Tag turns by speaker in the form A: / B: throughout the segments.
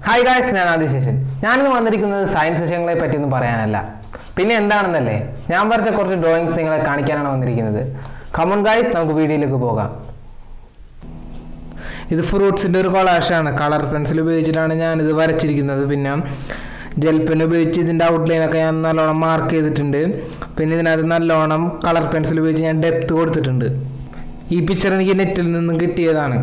A: hi guys ഞാൻ ആദിശേഷൻ ഞാനിന്ന് വന്നിരിക്കുന്നത് സയൻസ് വിഷയങ്ങളെ പറ്റിയൊന്നും പറയാനല്ല പിന്നെ എന്താണെന്നല്ലേ ഞാൻ വരച്ച കുറച്ച് ഡ്രോയിങ്സ് നിങ്ങളെ കാണിക്കാനാണ് വന്നിരിക്കുന്നത് കമൺ ഗായ്സ് നമുക്ക് വീഡിയോയിലേക്ക് പോകാം ഇത് ഫ്രൂട്ട്സിൻ്റെ ഒരു കൊളാഷാണ് കളർ പെൻസിൽ ഉപയോഗിച്ചിട്ടാണ് ഞാനിത് വരച്ചിരിക്കുന്നത് പിന്നെ ജെൽ പെൻ ഉപയോഗിച്ച് ഇതിൻ്റെ ഔട്ട്ലൈനൊക്കെ ഞാൻ നല്ലോണം മാർക്ക് ചെയ്തിട്ടുണ്ട് പിന്നെ ഇതിനകത്ത് നല്ലോണം കളർ പെൻസിൽ ഉപയോഗിച്ച് ഞാൻ ഡെപ്ത് കൊടുത്തിട്ടുണ്ട് ഈ പിക്ചർ എനിക്ക് നെറ്റിൽ നിന്നും കിട്ടിയതാണ്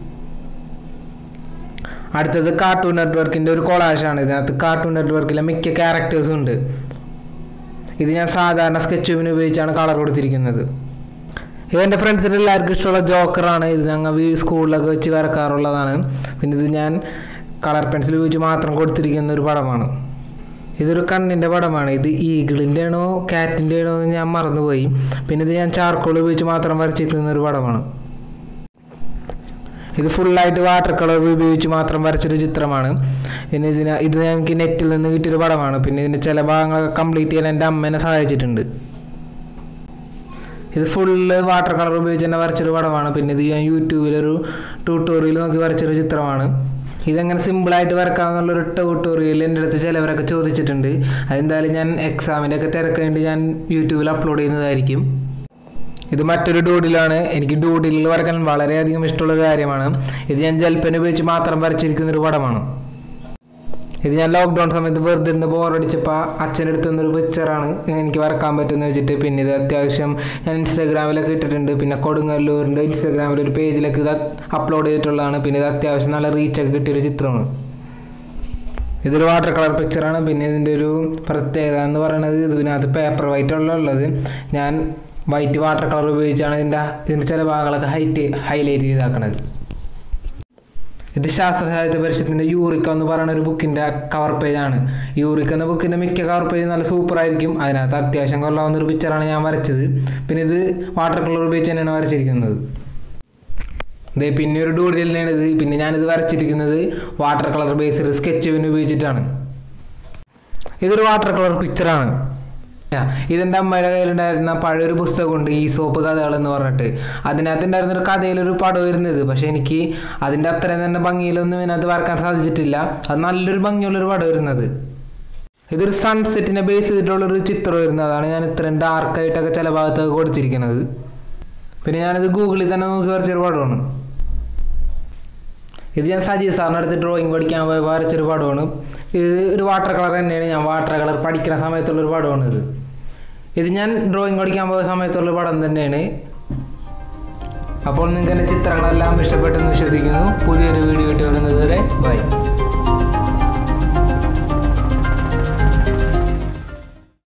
A: അടുത്തത് കാർട്ടൂൺ നെറ്റ്വർക്കിൻ്റെ ഒരു കൊളാഷാണ് ഇതിനകത്ത് കാർട്ടൂൺ നെറ്റ്വർക്കിലെ മിക്ക ക്യാരക്ടേഴ്സും ഉണ്ട് ഇത് ഞാൻ സാധാരണ സ്കെച്ച് പെൻ ഉപയോഗിച്ചാണ് കളർ കൊടുത്തിരിക്കുന്നത് ഇത് എൻ്റെ ഫ്രണ്ട്സിന് എല്ലാവർക്കും ഇഷ്ടമുള്ള ജോക്കറാണ് ഇത് ഞങ്ങൾ വീ സ്കൂളിലൊക്കെ വെച്ച് വരക്കാറുള്ളതാണ് പിന്നെ ഇത് ഞാൻ കളർ പെൻസിൽ ഉപയോഗിച്ച് മാത്രം കൊടുത്തിരിക്കുന്ന ഒരു പടമാണ് ഇതൊരു കണ്ണിൻ്റെ പടമാണ് ഇത് ഈഗിളിൻ്റെ ആണോ കാറ്റിൻ്റെ ആണോ എന്ന് ഞാൻ മറന്നുപോയി പിന്നെ ഇത് ഞാൻ ചാർക്കോൾ ഉപയോഗിച്ച് മാത്രം വരച്ചിരിക്കുന്ന ഒരു പടമാണ് ഇത് ഫുള്ളായിട്ട് വാട്ടർ കളർ ഉപയോഗിച്ച് മാത്രം വരച്ചൊരു ചിത്രമാണ് പിന്നെ ഇതിന് ഇത് ഞങ്ങൾക്ക് നെറ്റിൽ നിന്ന് കിട്ടിയൊരു പടമാണ് പിന്നെ ഇതിൻ്റെ ചില ഭാഗങ്ങളൊക്കെ കംപ്ലീറ്റ് ചെയ്യാൻ എൻ്റെ അമ്മേനെ സഹായിച്ചിട്ടുണ്ട് ഇത് ഫുള്ള് വാട്ടർ കളർ ഉപയോഗിച്ച് തന്നെ വരച്ചൊരു പടമാണ് പിന്നെ ഇത് ഞാൻ യൂട്യൂബിലൊരു ട്യൂട്ടോറിയൽ നോക്കി വരച്ചൊരു ചിത്രമാണ് ഇതെങ്ങനെ സിമ്പിളായിട്ട് വരക്കാമെന്നുള്ളൊരു ട്യൂട്ടോറിയൽ എൻ്റെ അടുത്ത് ചിലവരൊക്കെ ചോദിച്ചിട്ടുണ്ട് അതെന്തായാലും ഞാൻ എക്സാമിൻ്റെ ഒക്കെ തിരക്ക് വേണ്ടി ഞാൻ യൂട്യൂബിൽ അപ്ലോഡ് ചെയ്യുന്നതായിരിക്കും ഇത് മറ്റൊരു ഡൂഡിലാണ് എനിക്ക് ഡൂഡിൽ വരക്കാൻ വളരെയധികം ഇഷ്ടമുള്ള ഒരു കാര്യമാണ് ഇത് ഞാൻ ജൽപ്പൻ ഉപയോഗിച്ച് മാത്രം വരച്ചിരിക്കുന്ന ഒരു പടമാണ് ഇത് ഞാൻ ലോക്ക്ഡൗൺ സമയത്ത് വെറുതെ ഇരുന്ന് ബോറടിച്ചപ്പോൾ അച്ഛനെടുത്ത് തന്നൊരു പിക്ചറാണ് എനിക്ക് വരക്കാൻ പറ്റുമെന്ന് വെച്ചിട്ട് പിന്നെ ഇത് അത്യാവശ്യം ഞാൻ ഇൻസ്റ്റാഗ്രാമിലൊക്കെ ഇട്ടിട്ടുണ്ട് പിന്നെ കൊടുങ്ങല്ലൂരിൻ്റെ ഇൻസ്റ്റാഗ്രാമിൽ ഒരു പേജിലൊക്കെ ഇത് അപ്ലോഡ് ചെയ്തിട്ടുള്ളതാണ് പിന്നെ ഇത് അത്യാവശ്യം നല്ല റീച്ചൊക്കെ കിട്ടിയൊരു ചിത്രമാണ് ഇതൊരു വാട്ടർ കളർ പിക്ചറാണ് പിന്നെ ഇതിൻ്റെ ഒരു പ്രത്യേകത എന്ന് പറയുന്നത് ഇതിനകത്ത് പേപ്പർ വൈറ്റ് ഉള്ളത് ഞാൻ വൈറ്റ് വാട്ടർ കളർ ഉപയോഗിച്ചാണ് ഇതിൻ്റെ ഇതിൻ്റെ ചില ഭാഗങ്ങളൊക്കെ ഹൈറ്റ് ഹൈലൈറ്റ് ചെയ്താക്കണത് ഇത് ശാസ്ത്ര സാഹിത്യ പരിഷത്തിൻ്റെ യൂറിക്ക എന്ന് പറയുന്ന ഒരു ബുക്കിൻ്റെ കവർ പേജാണ് യൂറിക്ക എന്ന ബുക്കിൻ്റെ മിക്ക കവർ പേജ് നല്ല സൂപ്പർ ആയിരിക്കും അതിനകത്ത് അത്യാവശ്യം കൊള്ളാവുന്ന ഒരു പിക്ചറാണ് ഞാൻ വരച്ചത് പിന്നെ ഇത് വാട്ടർ കളർ ഉപയോഗിച്ച് തന്നെയാണ് വരച്ചിരിക്കുന്നത് ഇതേ പിന്നെ ഒരു ഡൂഡിൽ തന്നെയാണ് ഇത് പിന്നെ ഞാനിത് വരച്ചിരിക്കുന്നത് water colour based sketch pen ഉപയോഗിച്ചിട്ടാണ് ഇതൊരു വാട്ടർ കളർ പിക്ചറാണ് ഇതെൻ്റെ അമ്മയുടെ കയ്യിലുണ്ടായിരുന്ന പഴയൊരു പുസ്തകമുണ്ട് ഈ സോപ്പ് കഥകൾ എന്ന് പറഞ്ഞിട്ട് അതിനകത്ത് ഉണ്ടായിരുന്ന ഒരു കഥയിലൊരു പടം വരുന്നത് പക്ഷെ എനിക്ക് അതിൻ്റെ അത്രയും തന്നെ ഭംഗിയിലൊന്നും ഇതിനകത്ത് വരക്കാൻ സാധിച്ചിട്ടില്ല അത് നല്ലൊരു ഭംഗിയുള്ളൊരു പടം വരുന്നത് ഇതൊരു സൺസെറ്റിനെ ബേസ് ചെയ്തിട്ടുള്ളൊരു ചിത്രം വരുന്നതാണ് ഞാൻ ഇത്രയും ഡാർക്കായിട്ടൊക്കെ ചില ഭാഗത്തൊക്കെ കൊടുത്തിരിക്കുന്നത് പിന്നെ ഞാനിത് ഗൂഗിളിൽ തന്നെ നോക്കി വരച്ചൊരു പടമാണ് ഇത് ഞാൻ സജീവ് സാറിൻ്റെ അടുത്ത് ഡ്രോയിങ് പഠിക്കാൻ പോയി വരച്ചൊരു പടമാണ് ഇത് ഒരു വാട്ടർ കളർ തന്നെയാണ് ഞാൻ വാട്ടർ കളർ പഠിക്കുന്ന സമയത്തുള്ളൊരു പടമാണ് ഇത് ഇത് ഞാൻ ഡ്രോയിങ് പഠിക്കാൻ പോയ സമയത്തുള്ള പടം തന്നെയാണ് അപ്പോൾ നിങ്ങൾക്ക് എൻ്റെ ചിത്രങ്ങളെല്ലാം ഇഷ്ടപ്പെട്ടെന്ന് വിശ്വസിക്കുന്നു പുതിയൊരു വീഡിയോ ഇട്ട് വരുന്നത് വരെ ബൈ